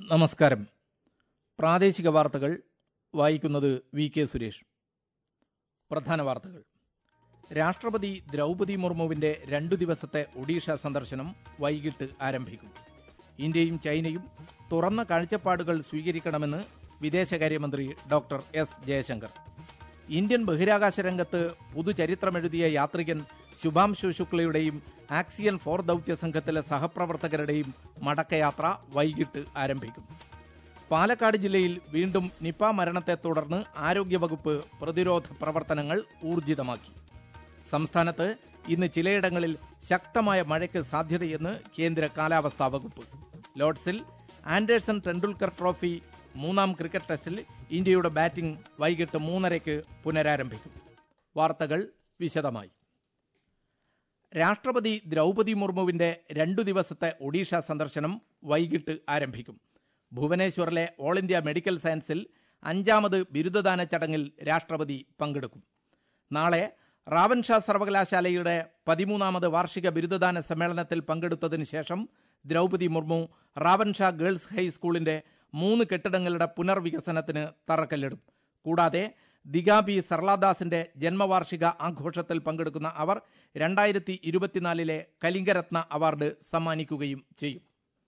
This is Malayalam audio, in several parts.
നമസ്കാരം പ്രാദേശിക വാർത്തകൾ വായിക്കുന്നത് വി കെ സുരേഷ് പ്രധാന വാർത്തകൾ രാഷ്ട്രപതി ദ്രൗപതി മുർമുവിന്റെ രണ്ടു ദിവസത്തെ ഒഡീഷ സന്ദർശനം വൈകിട്ട് ആരംഭിക്കും ഇന്ത്യയും ചൈനയും തുറന്ന കാഴ്ചപ്പാടുകൾ സ്വീകരിക്കണമെന്ന് വിദേശകാര്യമന്ത്രി ഡോക്ടർ എസ് ജയശങ്കർ ഇന്ത്യൻ ബഹിരാകാശ രംഗത്ത് പുതുചരിത്രമെഴുതിയ യാത്രികൻ ശുഭാംശു ശുക്ലയുടെയും ആക്സിയൻ ഫോർ ദൗത്യ സംഘത്തിലെ സഹപ്രവർത്തകരുടെയും മടക്കയാത്ര വൈകിട്ട് ആരംഭിക്കും പാലക്കാട് ജില്ലയിൽ വീണ്ടും നിപ മരണത്തെ തുടർന്ന് ആരോഗ്യവകുപ്പ് പ്രതിരോധ പ്രവർത്തനങ്ങൾ ഊർജിതമാക്കി സംസ്ഥാനത്ത് ഇന്ന് ചിലയിടങ്ങളിൽ ശക്തമായ മഴയ്ക്ക് സാധ്യതയെന്ന് കേന്ദ്ര കാലാവസ്ഥാ വകുപ്പ് ലോർഡ്സിൽ ആൻഡേഴ്സൺ ടെണ്ടുൽക്കർ ട്രോഫി മൂന്നാം ക്രിക്കറ്റ് ടെസ്റ്റിൽ ഇന്ത്യയുടെ ബാറ്റിംഗ് വൈകിട്ട് മൂന്നരയ്ക്ക് പുനരാരംഭിക്കും വാർത്തകൾ വിശദമായി രാഷ്ട്രപതി ദ്രൗപതി മുർമുവിന്റെ രണ്ടു ദിവസത്തെ ഒഡീഷ സന്ദർശനം വൈകിട്ട് ആരംഭിക്കും ഭുവനേശ്വറിലെ ഓൾ ഇന്ത്യ മെഡിക്കൽ സയൻസിൽ അഞ്ചാമത് ബിരുദദാന ചടങ്ങിൽ രാഷ്ട്രപതി പങ്കെടുക്കും നാളെ റാവൻഷാ സർവകലാശാലയുടെ പതിമൂന്നാമത് വാർഷിക ബിരുദദാന സമ്മേളനത്തിൽ പങ്കെടുത്തതിനു ശേഷം ദ്രൗപതി മുർമു റാവൻഷാ ഗേൾസ് ഹൈസ്കൂളിന്റെ മൂന്ന് കെട്ടിടങ്ങളുടെ പുനർവികസനത്തിന് തറക്കല്ലിടും കൂടാതെ ദിഗാബി സർലാദാസിന്റെ ജന്മവാർഷിക ആഘോഷത്തിൽ പങ്കെടുക്കുന്ന അവർ രണ്ടായിരത്തി ഇരുപത്തിനാലിലെ കലിംഗരത്ന അവാർഡ് സമ്മാനിക്കുകയും ചെയ്യും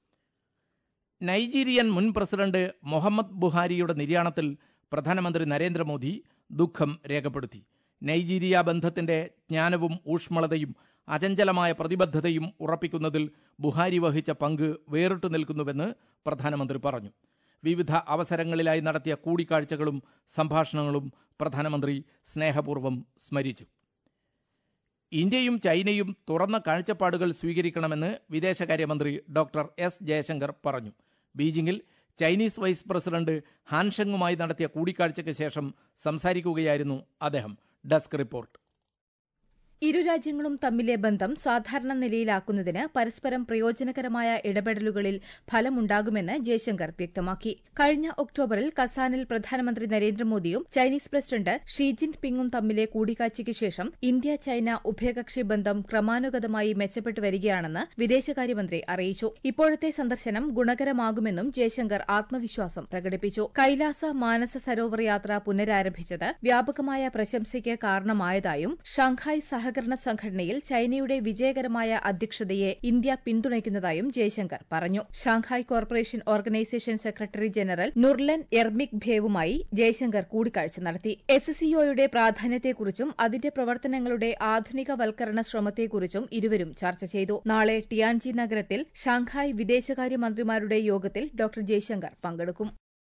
നൈജീരിയൻ മുൻ പ്രസിഡന്റ് മുഹമ്മദ് ബുഹാരിയുടെ നിര്യാണത്തിൽ പ്രധാനമന്ത്രി നരേന്ദ്രമോദി ദുഃഖം രേഖപ്പെടുത്തി നൈജീരിയ ബന്ധത്തിന്റെ ജ്ഞാനവും ഊഷ്മളതയും അചഞ്ചലമായ പ്രതിബദ്ധതയും ഉറപ്പിക്കുന്നതിൽ ബുഹാരി വഹിച്ച പങ്ക് വേറിട്ടു നിൽക്കുന്നുവെന്ന് പ്രധാനമന്ത്രി പറഞ്ഞു വിവിധ അവസരങ്ങളിലായി നടത്തിയ കൂടിക്കാഴ്ചകളും സംഭാഷണങ്ങളും പ്രധാനമന്ത്രി സ്നേഹപൂർവ്വം സ്മരിച്ചു ഇന്ത്യയും ചൈനയും തുറന്ന കാഴ്ചപ്പാടുകൾ സ്വീകരിക്കണമെന്ന് വിദേശകാര്യമന്ത്രി ഡോക്ടർ എസ് ജയശങ്കർ പറഞ്ഞു ബീജിംഗിൽ ചൈനീസ് വൈസ് പ്രസിഡന്റ് ഹാൻഷെങ്ങുമായി നടത്തിയ കൂടിക്കാഴ്ചയ്ക്ക് ശേഷം സംസാരിക്കുകയായിരുന്നു അദ്ദേഹം ഡെസ്ക് റിപ്പോർട്ട് ഇരു രാജ്യങ്ങളും തമ്മിലെ ബന്ധം സാധാരണ നിലയിലാക്കുന്നതിന് പരസ്പരം പ്രയോജനകരമായ ഇടപെടലുകളിൽ ഫലമുണ്ടാകുമെന്ന് ജയശങ്കർ വ്യക്തമാക്കി കഴിഞ്ഞ ഒക്ടോബറിൽ കസാനിൽ പ്രധാനമന്ത്രി നരേന്ദ്രമോദിയും ചൈനീസ് പ്രസിഡന്റ് ഷീ ജിൻ പിങ്ങും തമ്മിലെ കൂടിക്കാഴ്ചയ്ക്ക് ശേഷം ഇന്ത്യ ചൈന ഉഭയകക്ഷി ബന്ധം ക്രമാനുഗതമായി മെച്ചപ്പെട്ടു വരികയാണെന്ന് വിദേശകാര്യമന്ത്രി അറിയിച്ചു ഇപ്പോഴത്തെ സന്ദർശനം ഗുണകരമാകുമെന്നും ജയശങ്കർ ആത്മവിശ്വാസം പ്രകടിപ്പിച്ചു കൈലാസ മാനസ സരോവർ യാത്ര പുനരാരംഭിച്ചത് വ്യാപകമായ പ്രശംസയ്ക്ക് കാരണമായതായും ഷാങ്ഹായ് സഹ സഹകരണ സംഘടനയിൽ ചൈനയുടെ വിജയകരമായ അധ്യക്ഷതയെ ഇന്ത്യ പിന്തുണയ്ക്കുന്നതായും ജയശങ്കർ പറഞ്ഞു Shanghai corporation organisation secretary general Nurlan എർമിക് ഭേവുമായി ജയശങ്കർ കൂടിക്കാഴ്ച നടത്തി എസ് സിഒയുടെ പ്രാധാന്യത്തെക്കുറിച്ചും അതിന്റെ പ്രവർത്തനങ്ങളുടെ ആധുനികവൽക്കരണ ശ്രമത്തെക്കുറിച്ചും ഇരുവരും ചർച്ച ചെയ്തു നാളെ ടിയാൻജി നഗരത്തിൽ ഷാങ്ഹായ് വിദേശകാര്യമന്ത്രിമാരുടെ യോഗത്തിൽ ഡോക്ടർ ജയശങ്കർ പങ്കെടുക്കും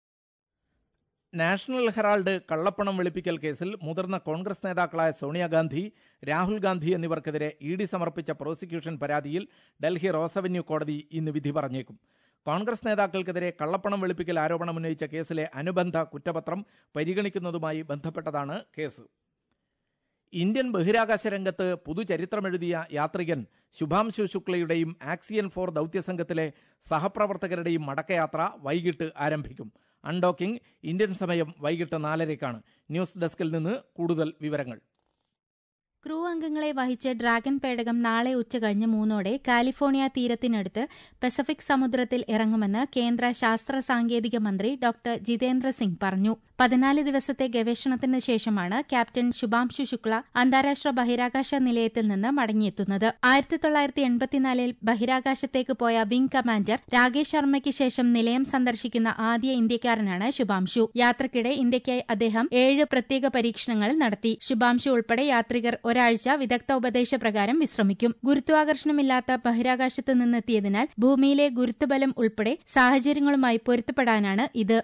നാഷണൽ ഹെറാൾഡ് കള്ളപ്പണം വെളുപ്പിക്കൽ കേസിൽ മുതിർന്ന കോൺഗ്രസ് നേതാക്കളായ സോണിയാഗാന്ധി രാഹുൽ ഗാന്ധി എന്നിവർക്കെതിരെ ഇ ഡി സമർപ്പിച്ച പ്രോസിക്യൂഷൻ പരാതിയിൽ ഡൽഹി റോസ് അവന്യൂ കോടതി ഇന്ന് വിധി പറഞ്ഞേക്കും കോൺഗ്രസ് നേതാക്കൾക്കെതിരെ കള്ളപ്പണം വെളുപ്പിക്കൽ ആരോപണം ഉന്നയിച്ച കേസിലെ അനുബന്ധ കുറ്റപത്രം പരിഗണിക്കുന്നതുമായി ബന്ധപ്പെട്ടതാണ് കേസ് ഇന്ത്യൻ ബഹിരാകാശ രംഗത്ത് പുതുചരിത്രമെഴുതിയ യാത്രികൻ ശുഭാംശു ശുക്ലയുടെയും ആക്സിയൻ ഫോർ ദൗത്യസംഘത്തിലെ സഹപ്രവർത്തകരുടെയും മടക്കയാത്ര വൈകിട്ട് ആരംഭിക്കും അൺഡോക്കിംഗ് ഇന്ത്യൻ സമയം വൈകിട്ട് നാലരയ്ക്കാണ് ന്യൂസ് ഡെസ്കിൽ നിന്ന് കൂടുതൽ വിവരങ്ങൾ ക്രൂ അംഗങ്ങളെ വഹിച്ച് ഡ്രാഗൺ പേടകം നാളെ ഉച്ചകഴിഞ്ഞ് മൂന്നോടെ കാലിഫോർണിയ തീരത്തിനടുത്ത് പസഫിക് സമുദ്രത്തിൽ ഇറങ്ങുമെന്ന് കേന്ദ്ര ശാസ്ത്ര സാങ്കേതിക മന്ത്രി ഡോക്ടർ ജിതേന്ദ്ര സിംഗ് പറഞ്ഞു പതിനാല് ദിവസത്തെ ഗവേഷണത്തിന് ശേഷമാണ് ക്യാപ്റ്റൻ ശുഭാംശു ശുക്ല അന്താരാഷ്ട്ര ബഹിരാകാശ നിലയത്തിൽ നിന്ന് മടങ്ങിയെത്തുന്നത് ആയിരത്തി തൊള്ളായിരത്തി എൺപത്തിനാലിൽ ബഹിരാകാശത്തേക്ക് പോയ വിംഗ് കമാൻഡർ രാകേഷ് ശർമ്മയ്ക്ക് ശേഷം നിലയം സന്ദർശിക്കുന്ന ആദ്യ ഇന്ത്യക്കാരനാണ് ശുഭാംശു യാത്രക്കിടെ ഇന്ത്യയ്ക്കായി അദ്ദേഹം ഏഴ് പ്രത്യേക പരീക്ഷണങ്ങൾ നടത്തി ശുഭാംശു ഉൾപ്പെടെ യാത്രികർ ഒരാഴ്ച വിദഗ്ധ ഉപദേശപ്രകാരം വിശ്രമിക്കും ഗുരുത്വാകർഷണമില്ലാത്ത ബഹിരാകാശത്ത് നിന്നെത്തിയതിനാൽ ഭൂമിയിലെ ഗുരുത്വബലം ഉൾപ്പെടെ സാഹചര്യങ്ങളുമായി പൊരുത്തപ്പെടാനാണ് ഇത്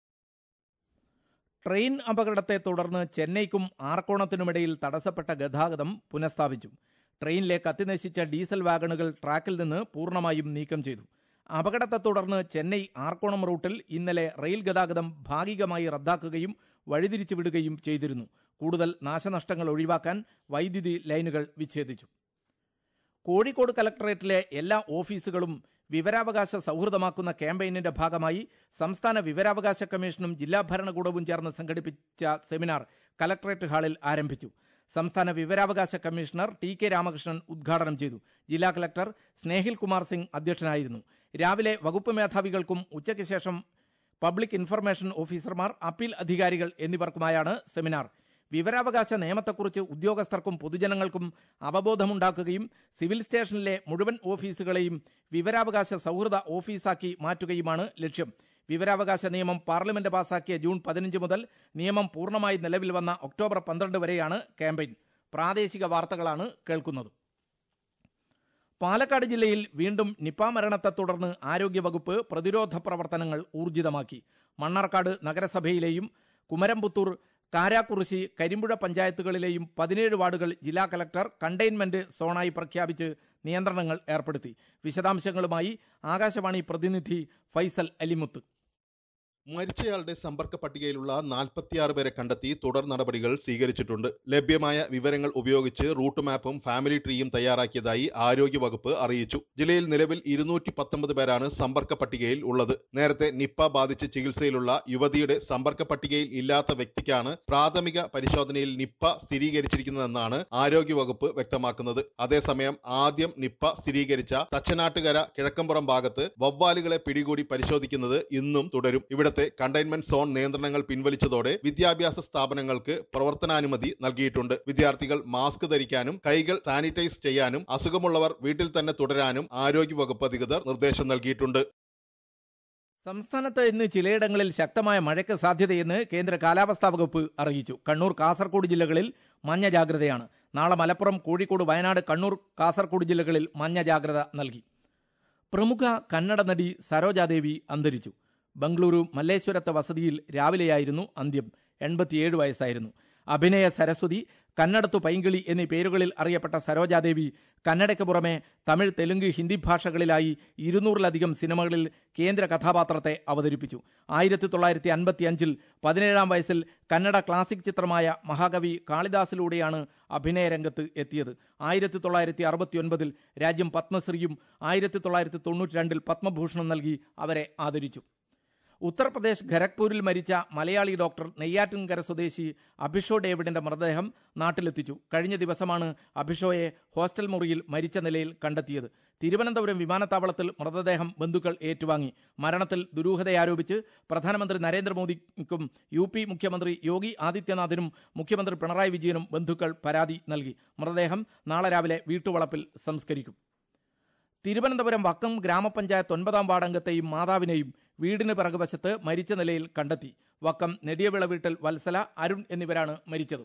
ട്രെയിൻ അപകടത്തെ തുടർന്ന് ചെന്നൈക്കും ആർക്കോണത്തിനുമിടയിൽ തടസ്സപ്പെട്ട ഗതാഗതം പുനഃസ്ഥാപിച്ചു ട്രെയിനിലെ കത്തിനശിച്ച ഡീസൽ വാഗണുകൾ ട്രാക്കിൽ നിന്ന് പൂർണ്ണമായും നീക്കം ചെയ്തു അപകടത്തെ തുടർന്ന് ചെന്നൈ ആർക്കോണം റൂട്ടിൽ ഇന്നലെ റെയിൽ ഗതാഗതം ഭാഗികമായി റദ്ദാക്കുകയും വഴിതിരിച്ചു വിടുകയും ചെയ്തിരുന്നു കൂടുതൽ നാശനഷ്ടങ്ങൾ ഒഴിവാക്കാൻ വൈദ്യുതി ലൈനുകൾ വിച്ഛേദിച്ചു കോഴിക്കോട് കലക്ടറേറ്റിലെ എല്ലാ ഓഫീസുകളും വിവരാവകാശ സൗഹൃദമാക്കുന്ന ക്യാമ്പയിനിന്റെ ഭാഗമായി സംസ്ഥാന വിവരാവകാശ കമ്മീഷനും ജില്ലാ ഭരണകൂടവും ചേർന്ന് സംഘടിപ്പിച്ച സെമിനാർ കലക്ടറേറ്റ് ഹാളിൽ ആരംഭിച്ചു സംസ്ഥാന വിവരാവകാശ കമ്മീഷണർ ടി കെ രാമകൃഷ്ണൻ ഉദ്ഘാടനം ചെയ്തു ജില്ലാ കലക്ടർ സ്നേഹിൽ കുമാർ സിംഗ് അധ്യക്ഷനായിരുന്നു രാവിലെ വകുപ്പ് മേധാവികൾക്കും ഉച്ചയ്ക്ക് ശേഷം പബ്ലിക് ഇൻഫർമേഷൻ ഓഫീസർമാർ അപ്പീൽ അധികാരികൾ എന്നിവർക്കുമായാണ് സെമിനാർ വിവരാവകാശ നിയമത്തെക്കുറിച്ച് ഉദ്യോഗസ്ഥർക്കും പൊതുജനങ്ങൾക്കും അവബോധമുണ്ടാക്കുകയും സിവിൽ സ്റ്റേഷനിലെ മുഴുവൻ ഓഫീസുകളെയും വിവരാവകാശ സൗഹൃദ ഓഫീസാക്കി മാറ്റുകയുമാണ് ലക്ഷ്യം വിവരാവകാശ നിയമം പാർലമെന്റ് പാസാക്കിയ ജൂൺ പതിനഞ്ച് മുതൽ നിയമം പൂർണ്ണമായി നിലവിൽ വന്ന ഒക്ടോബർ പന്ത്രണ്ട് വരെയാണ് ക്യാമ്പയിൻ പ്രാദേശിക വാർത്തകളാണ് കേൾക്കുന്നത് പാലക്കാട് ജില്ലയിൽ വീണ്ടും നിപ മരണത്തെ തുടർന്ന് ആരോഗ്യവകുപ്പ് പ്രതിരോധ പ്രവർത്തനങ്ങൾ ഊർജിതമാക്കി മണ്ണാർക്കാട് നഗരസഭയിലെയും കുമരംപുത്തൂർ കാരാക്കുറിശി കരിമ്പുഴ പഞ്ചായത്തുകളിലെയും പതിനേഴ് വാർഡുകൾ ജില്ലാ കലക്ടർ കണ്ടെയ്ൻമെന്റ് സോണായി പ്രഖ്യാപിച്ച് നിയന്ത്രണങ്ങൾ ഏർപ്പെടുത്തി വിശദാംശങ്ങളുമായി ആകാശവാണി പ്രതിനിധി ഫൈസൽ അലിമുത്ത് മരിച്ചയാളുടെ സമ്പർക്ക പട്ടികയിലുള്ള നാൽപ്പത്തിയാറ് പേരെ കണ്ടെത്തി തുടർ നടപടികൾ സ്വീകരിച്ചിട്ടുണ്ട് ലഭ്യമായ വിവരങ്ങൾ ഉപയോഗിച്ച് റൂട്ട് മാപ്പും ഫാമിലി ട്രീയും തയ്യാറാക്കിയതായി ആരോഗ്യവകുപ്പ് അറിയിച്ചു ജില്ലയിൽ നിലവിൽ ഇരുന്നൂറ്റി പത്തൊമ്പത് പേരാണ് സമ്പർക്ക പട്ടികയിൽ ഉള്ളത് നേരത്തെ നിപ്പ ബാധിച്ച് ചികിത്സയിലുള്ള യുവതിയുടെ സമ്പർക്ക പട്ടികയിൽ ഇല്ലാത്ത വ്യക്തിക്കാണ് പ്രാഥമിക പരിശോധനയിൽ നിപ്പ സ്ഥിരീകരിച്ചിരിക്കുന്നതെന്നാണ് ആരോഗ്യവകുപ്പ് വ്യക്തമാക്കുന്നത് അതേസമയം ആദ്യം നിപ്പ സ്ഥിരീകരിച്ച തച്ചനാട്ടുകര കിഴക്കമ്പുറം ഭാഗത്ത് വവ്വാലുകളെ പിടികൂടി പരിശോധിക്കുന്നത് ഇന്നും തുടരും ഇവിടത്തെ കണ്ടെയ്ൻമെന്റ് സോൺ നിയന്ത്രണങ്ങൾ പിൻവലിച്ചതോടെ വിദ്യാഭ്യാസ സ്ഥാപനങ്ങൾക്ക് പ്രവർത്തനാനുമതി നൽകിയിട്ടുണ്ട് വിദ്യാർത്ഥികൾ മാസ്ക് ധരിക്കാനും കൈകൾ സാനിറ്റൈസ് ചെയ്യാനും അസുഖമുള്ളവർ വീട്ടിൽ തന്നെ തുടരാനും ആരോഗ്യവകുപ്പ് അധികൃതർ നിർദ്ദേശം നൽകിയിട്ടുണ്ട് സംസ്ഥാനത്ത് ഇന്ന് ചിലയിടങ്ങളിൽ ശക്തമായ മഴയ്ക്ക് സാധ്യതയെന്ന് കേന്ദ്ര കാലാവസ്ഥാ വകുപ്പ് അറിയിച്ചു കണ്ണൂർ കാസർഗോഡ് ജില്ലകളിൽ മഞ്ഞ ജാഗ്രതയാണ് നാളെ മലപ്പുറം കോഴിക്കോട് വയനാട് കണ്ണൂർ കാസർഗോഡ് ജില്ലകളിൽ മഞ്ഞ ജാഗ്രത നൽകി പ്രമുഖ കന്നഡ നടി സരോജാദേവി അന്തരിച്ചു ബംഗളൂരു മല്ലേശ്വരത്തെ വസതിയിൽ രാവിലെയായിരുന്നു അന്ത്യം എൺപത്തിയേഴ് വയസ്സായിരുന്നു അഭിനയ സരസ്വതി കന്നഡത്തു പൈങ്കിളി എന്നീ പേരുകളിൽ അറിയപ്പെട്ട സരോജാദേവി കന്നഡയ്ക്ക് പുറമെ തമിഴ് തെലുങ്ക് ഹിന്ദി ഭാഷകളിലായി ഇരുന്നൂറിലധികം സിനിമകളിൽ കേന്ദ്ര കഥാപാത്രത്തെ അവതരിപ്പിച്ചു ആയിരത്തി തൊള്ളായിരത്തി അൻപത്തി അഞ്ചിൽ പതിനേഴാം വയസ്സിൽ കന്നഡ ക്ലാസിക് ചിത്രമായ മഹാകവി കാളിദാസിലൂടെയാണ് അഭിനയ രംഗത്ത് എത്തിയത് ആയിരത്തി തൊള്ളായിരത്തി അറുപത്തിയൊൻപതിൽ രാജ്യം പത്മശ്രീയും ആയിരത്തി തൊള്ളായിരത്തി തൊണ്ണൂറ്റി രണ്ടിൽ പത്മഭൂഷണം നൽകി അവരെ ആദരിച്ചു ഉത്തർപ്രദേശ് ഖരഗ്പൂരിൽ മരിച്ച മലയാളി ഡോക്ടർ നെയ്യാറ്റിൻകര സ്വദേശി അഭിഷോ ഡേവിഡിന്റെ മൃതദേഹം നാട്ടിലെത്തിച്ചു കഴിഞ്ഞ ദിവസമാണ് അഭിഷോയെ ഹോസ്റ്റൽ മുറിയിൽ മരിച്ച നിലയിൽ കണ്ടെത്തിയത് തിരുവനന്തപുരം വിമാനത്താവളത്തിൽ മൃതദേഹം ബന്ധുക്കൾ ഏറ്റുവാങ്ങി മരണത്തിൽ ദുരൂഹതയാരോപിച്ച് പ്രധാനമന്ത്രി നരേന്ദ്രമോദിക്കും യു പി മുഖ്യമന്ത്രി യോഗി ആദിത്യനാഥിനും മുഖ്യമന്ത്രി പിണറായി വിജയനും ബന്ധുക്കൾ പരാതി നൽകി മൃതദേഹം നാളെ രാവിലെ വീട്ടുവളപ്പിൽ സംസ്കരിക്കും തിരുവനന്തപുരം വക്കം ഗ്രാമപഞ്ചായത്ത് ഒൻപതാം വാർഡംഗത്തെയും മാതാവിനെയും വീടിന് പിറകുവശത്ത് മരിച്ച നിലയിൽ കണ്ടെത്തി വക്കം നെടിയവിള വീട്ടിൽ വത്സല അരുൺ എന്നിവരാണ് മരിച്ചത്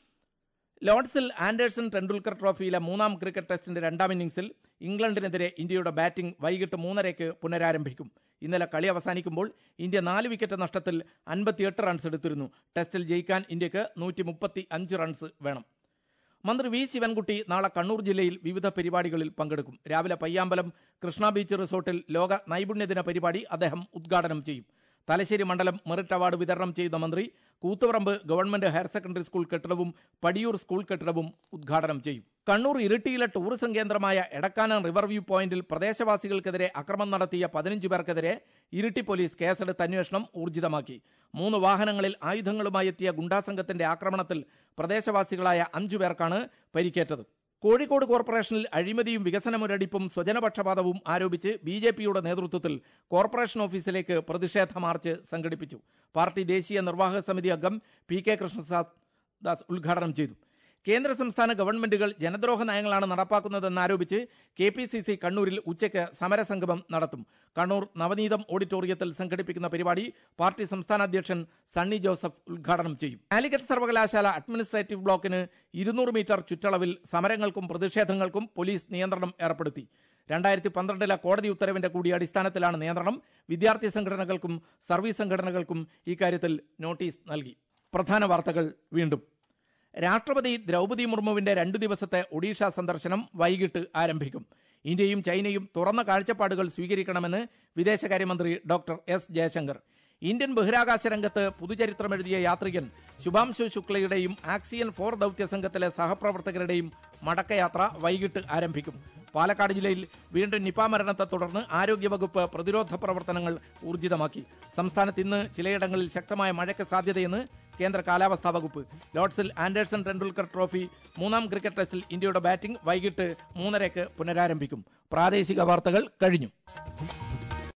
ലോർഡ്സിൽ ആൻഡേഴ്സൺ ടെണ്ടുൽക്കർ ട്രോഫിയിലെ മൂന്നാം ക്രിക്കറ്റ് ടെസ്റ്റിന്റെ രണ്ടാം ഇന്നിംഗ്സിൽ ഇംഗ്ലണ്ടിനെതിരെ ഇന്ത്യയുടെ ബാറ്റിംഗ് വൈകിട്ട് മൂന്നരയ്ക്ക് പുനരാരംഭിക്കും ഇന്നലെ കളി അവസാനിക്കുമ്പോൾ ഇന്ത്യ നാല് വിക്കറ്റ് നഷ്ടത്തിൽ അൻപത്തിയെട്ട് റൺസ് എടുത്തിരുന്നു ടെസ്റ്റിൽ ജയിക്കാൻ ഇന്ത്യക്ക് നൂറ്റി മുപ്പത്തി അഞ്ച് റൺസ് വേണം മന്ത്രി വി ശിവൻകുട്ടി നാളെ കണ്ണൂർ ജില്ലയിൽ വിവിധ പരിപാടികളിൽ പങ്കെടുക്കും രാവിലെ പയ്യാമ്പലം കൃഷ്ണ ബീച്ച് റിസോർട്ടിൽ ലോക നൈപുണ്യദിന പരിപാടി അദ്ദേഹം ഉദ്ഘാടനം ചെയ്യും തലശ്ശേരി മണ്ഡലം മെറിറ്റ് അവാർഡ് വിതരണം ചെയ്ത മന്ത്രി Koothuparamba government higher secondary school കെട്ടിടവും പടിയൂർ സ്കൂൾ കെട്ടിടവും ഉദ്ഘാടനം ചെയ്യും കണ്ണൂർ ഇരിട്ടിയിലെ ടൂറിസം കേന്ദ്രമായ എടക്കാനം റിവർ വ്യൂ പോയിന്റിൽ പ്രദേശവാസികൾക്കെതിരെ അക്രമം നടത്തിയ പതിനഞ്ചു പേർക്കെതിരെ ഇരിട്ടി പോലീസ് കേസെടുത്ത് അന്വേഷണം ഊർജിതമാക്കി മൂന്ന് വാഹനങ്ങളിൽ ആയുധങ്ങളുമായി എത്തിയ ഗുണ്ടാസംഘത്തിന്റെ ആക്രമണത്തിൽ പ്രദേശവാസികളായ അഞ്ചു പേർക്കാണ് പരിക്കേറ്റത് കോഴിക്കോട് കോർപ്പറേഷനിൽ അഴിമതിയും വികസന മുരടിപ്പും സ്വജനപക്ഷപാതവും ആരോപിച്ച് ബി ജെ പിയുടെ നേതൃത്വത്തിൽ കോർപ്പറേഷൻ ഓഫീസിലേക്ക് പ്രതിഷേധ മാർച്ച് സംഘടിപ്പിച്ചു പാർട്ടി ദേശീയ നിർവാഹക സമിതി അംഗം പി കെ കൃഷ്ണദാസ് ഉദ്ഘാടനം ചെയ്തു കേന്ദ്ര സംസ്ഥാന ഗവൺമെന്റുകൾ ജനദ്രോഹ നയങ്ങളാണ് നടപ്പാക്കുന്നതെന്നാരോപിച്ച് കെ പി സി സി കണ്ണൂരിൽ ഉച്ചയ്ക്ക് സമരസംഗമം നടത്തും കണ്ണൂർ നവനീതം ഓഡിറ്റോറിയത്തിൽ സംഘടിപ്പിക്കുന്ന പരിപാടി പാർട്ടി സംസ്ഥാന അധ്യക്ഷൻ സണ്ണി ജോസഫ് ഉദ്ഘാടനം ചെയ്യും കാലിക്കറ്റ് സർവകലാശാല അഡ്മിനിസ്ട്രേറ്റീവ് ബ്ലോക്കിന് ഇരുന്നൂറ് മീറ്റർ ചുറ്റളവിൽ സമരങ്ങൾക്കും പ്രതിഷേധങ്ങൾക്കും പോലീസ് നിയന്ത്രണം ഏർപ്പെടുത്തി രണ്ടായിരത്തി പന്ത്രണ്ടിലെ കോടതി ഉത്തരവിന്റെ കൂടി അടിസ്ഥാനത്തിലാണ് നിയന്ത്രണം വിദ്യാർത്ഥി സംഘടനകൾക്കും സർവീസ് സംഘടനകൾക്കും ഇക്കാര്യത്തിൽ നോട്ടീസ് നൽകി പ്രധാന വാർത്തകൾ വീണ്ടും രാഷ്ട്രപതി ദ്രൗപദി മുർമുവിന്റെ രണ്ടു ദിവസത്തെ ഒഡീഷ സന്ദർശനം വൈകിട്ട് ആരംഭിക്കും ഇന്ത്യയും ചൈനയും തുറന്ന കാഴ്ചപ്പാടുകൾ സ്വീകരിക്കണമെന്ന് വിദേശകാര്യമന്ത്രി ഡോക്ടർ എസ് ജയശങ്കർ ഇന്ത്യൻ ബഹിരാകാശ രംഗത്ത് പുതുചരിത്രമെഴുതിയ യാത്രികൻ ശുഭാംശു ശുക്ലയുടെയും ആക്സിയൻ ഫോർ ദൗത്യ സംഘത്തിലെ സഹപ്രവർത്തകരുടെയും മടക്കയാത്ര വൈകിട്ട് ആരംഭിക്കും പാലക്കാട് ജില്ലയിൽ വീണ്ടും നിപ മരണത്തെ തുടർന്ന് ആരോഗ്യവകുപ്പ് പ്രതിരോധ പ്രവർത്തനങ്ങൾ ഊർജിതമാക്കി സംസ്ഥാനത്ത് ഇന്ന് ചിലയിടങ്ങളിൽ ശക്തമായ മഴയ്ക്ക് സാധ്യതയെന്ന് കേന്ദ്ര കാലാവസ്ഥാ വകുപ്പ് ലോർഡ്സിൽ ആൻഡേഴ്സൺ ടെണ്ടുൽക്കർ ട്രോഫി മൂന്നാം ക്രിക്കറ്റ് ടെസ്റ്റിൽ ഇന്ത്യയുടെ ബാറ്റിംഗ് വൈകിട്ട് മൂന്നരയ്ക്ക് പുനരാരംഭിക്കും പ്രാദേശിക വാർത്തകൾ കഴിഞ്ഞു